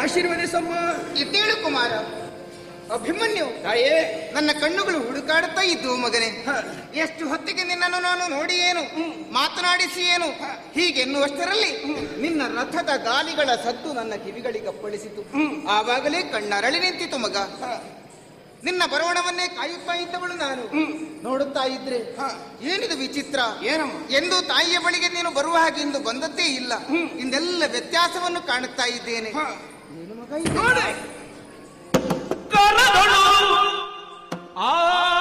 ಆಶೀರ್ವದಿಸಮ್ಮ ಇದ್ದೇಳು ಕುಮಾರ ಅಭಿಮನ್ಯು ತಾಯೇ ನನ್ನ ಕಣ್ಣುಗಳು ಹುಡುಕಾಡುತ್ತಾ ಇದ್ದು ಮಗನೇ ಹ. ಎಷ್ಟು ಹೊತ್ತಿಗೆ ನಿನ್ನನ್ನು ನಾನು ನೋಡಿ ಏನು ಮಾತನಾಡಿಸಿ ಏನು ಹೀಗೆನ್ನುವಷ್ಟರಲ್ಲಿ ನಿನ್ನ ರಥದ ಗಾಲಿಗಳ ಸದ್ದು ನನ್ನ ಕಿವಿಗಳಿಗಪ್ಪಳಿಸಿತು ಆವಾಗಲೇ ಕಣ್ಣರಳಿ ನಿಂತಿತು ಮಗ ನಿನ್ನ ಬರವಣವನ್ನೇ ಕಾಯುತ್ತಾ ಇದ್ದವಳು ನಾನು ನೋಡುತ್ತಾ ಇದ್ರೆ ಏನಿದು ವಿಚಿತ್ರ ಏನಮ್ಮ ಎಂದು ತಾಯಿಯ ಬಳಿಗೆ ನೀನು ಬರುವ ಹಾಗೆ ಇಂದು ಬಂದದ್ದೇ ಇಲ್ಲ ಇಂದೆಲ್ಲ ವ್ಯತ್ಯಾಸವನ್ನು ಕಾಣುತ್ತಾ ಇದ್ದೇನೆ ಹ. ಏನು ಮಗ ಇದು? ನೋಡಿ ಕರದಳು ಆ